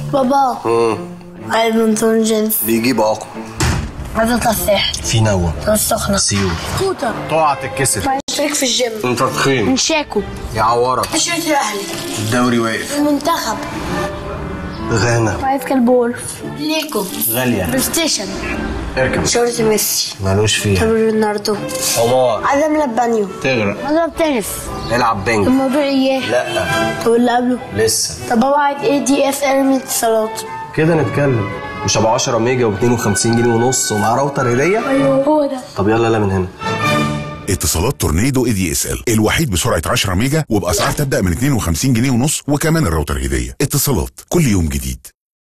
بابا عايز بنطلون جينز بيجيب عقم عايز اطلع الساحل في نوة راس سخنة سيول سكوتر تقع تتكسر اشترك في الجيم انت تخين شاكو يعورك تيشيرت الاهلي الدوري واقف المنتخب غانا عايز كلب وولف ليكو غالية بلاي ستيشن اركب شورت ميسي مالوش فيها تمرين رونالدو حمار عايز املى بانيو تغرق اضرب تنس العب بنج الموضوع ايه لا طب اللي قبله لسه طب بابا عايز ايه دي اس ال من اتصالات كده نتكلم مش ابو 10 ميجا و 52 جنيه ونص ومعاه راوتر هديه ايوه هو ده طب يلا لا من هنا اتصالات تورنيدو اي دي اس ال الوحيد بسرعه 10 ميجا وباسعار تبدا من 52 جنيه ونص وكمان الراوتر هديه اتصالات كل يوم جديد